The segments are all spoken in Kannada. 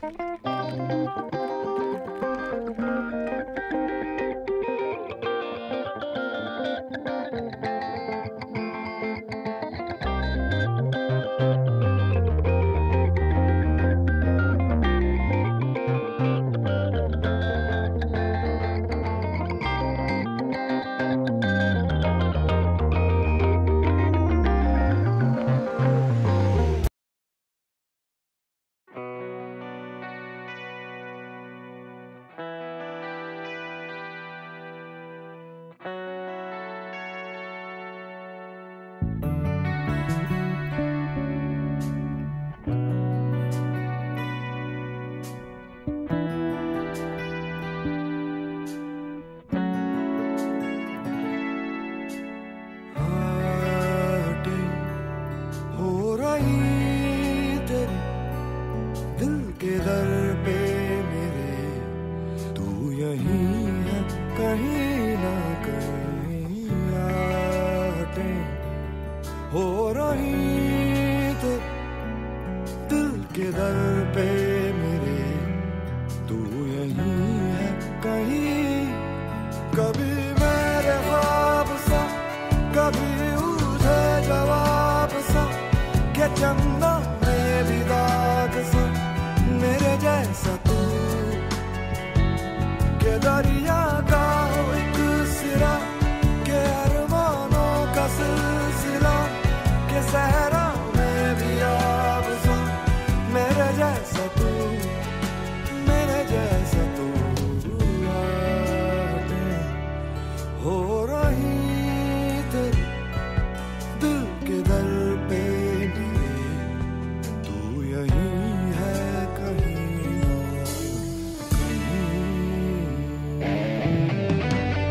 बातें हो रही तेरे दिल के दर पे मेरे तू यहीं है कहीं ना कहीं बातें हो रही तेरे दिल के दर पे मेरे तू यहीं है कहीं कभी मेरे ख्वाब सा कभी उठे जवाब सा के चंदा में भी दाग सा मेरे जैसा तू के दरिया का हो एक सिरा के अरमानों का सिलसिला के सहरा में भी आब सा मेरे जैसा तू मेरे जैसा तू बातें हो रही तेरी दिल के दर पे मेरे तू यहीं है कहीं ना कहीं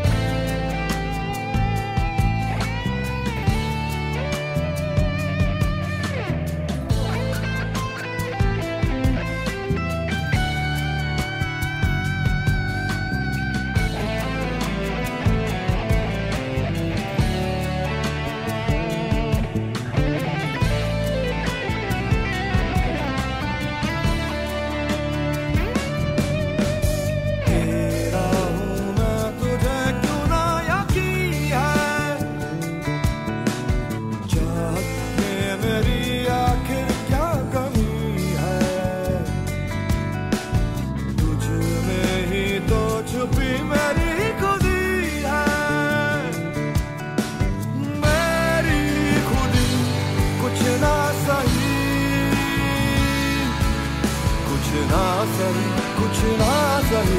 तेरा हूँ मैं तुझे क्यों ना यकीन है चाहत में मेरी आखिर क्या कमी है तुझ में ही तो छुपी मेरी खुदी है मेरी खुदी कुछ ना सही कुछ ना सही कुछ ना सही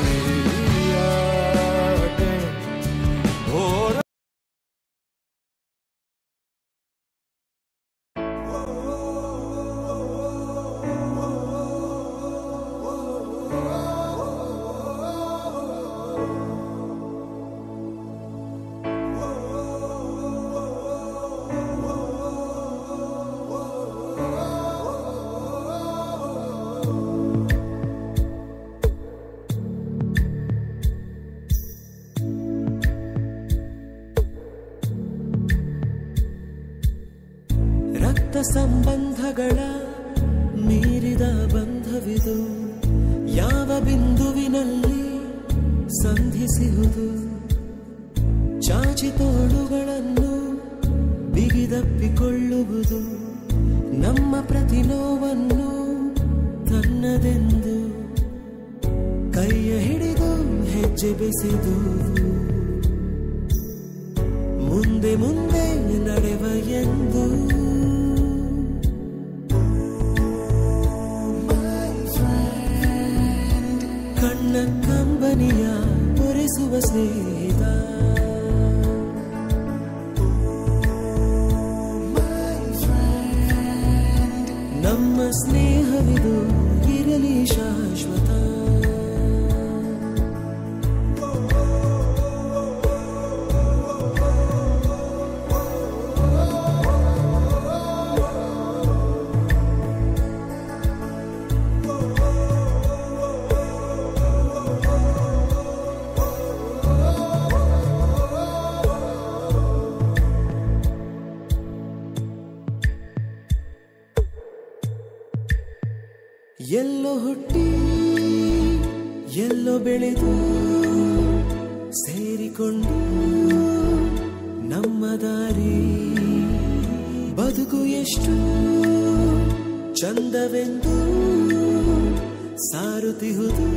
यादें हो रही ರಕ್ತ ಸಂಬಂಧಗಳ ಮೀರಿದ ಬಂಧವಿದು ಯಾವ ಬಿಂದುವಿನಲ್ಲಿ ಸಂಧಿಸುವುದು ಚಾಚಿ ತೋಳುಗಳನ್ನು ಬಿಗಿದಪ್ಪಿಕೊಳ್ಳುವುದು ನಮ್ಮ ಪ್ರತಿ ನೋವನ್ನು ತನ್ನದೆಂದು ಕೈಯ ಹಿಡಿದು ಹೆಜ್ಜೆ ಬೆಸೆದು ಮುಂದೆ ಮುಂದೆ ನಡೆವ ಎಂದು ಕಣ್ಣ ಕಂಬನಿಯ ಪೊರೆಸುವ ಸ್ನೇಹಿತ ನಮ್ಮ ಸ್ನೇಹವಿದು ಇರಲಿ ಶಾಶ್ವತ ಎಲ್ಲೋ ಹುಟ್ಟಿ ಎಲ್ಲೋ ಬೆಳೆದು ಸೇರಿಕೊಂಡು ನಮ್ಮ ದಾರಿ ಬದುಕು ಎಷ್ಟು ಚಂದವೆಂದು ಸಾರುತ್ತಿಹುದು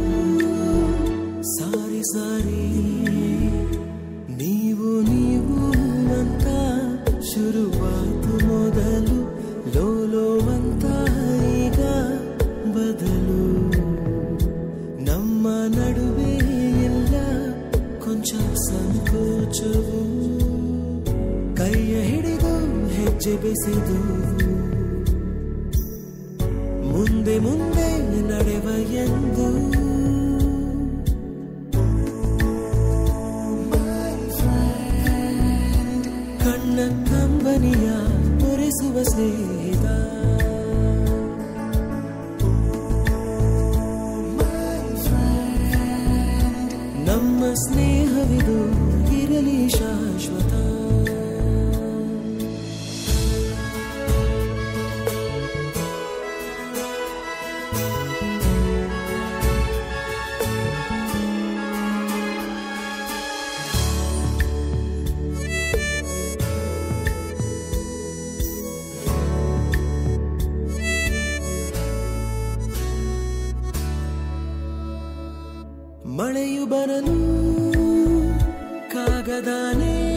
ಸಾರಿ ಸಾರಿ ನೀವು ನೀವು ಅಂತ ಶುರುವಾತು ಮೊದಲು ಲೋಲೋ ಅಂತ ಈಗ ಬದಲು ನಮ್ಮ ನಡುವೆ ಎಲ್ಲ ಕೊಂಚ ಸಂಕೋಚವು ಕೈಯ ಹಿಡಿದು ಹೆಜ್ಜೆ ಬೆಸೆದು ಮುಂದೆ ಮುಂದೆ ನಡೆವ ಎಂದು ಕಣ್ಣ ಕಂಬನಿಯ ಒರೆಸುವ ಸ್ನೇಹಿತ ನಮ್ಮ ಸ್ನೇಹವಿದು ಇರಲಿ ಶಾಶ್ವತ ಮಳೆಯು ಬರಲು ಕಾಗದಾನೇ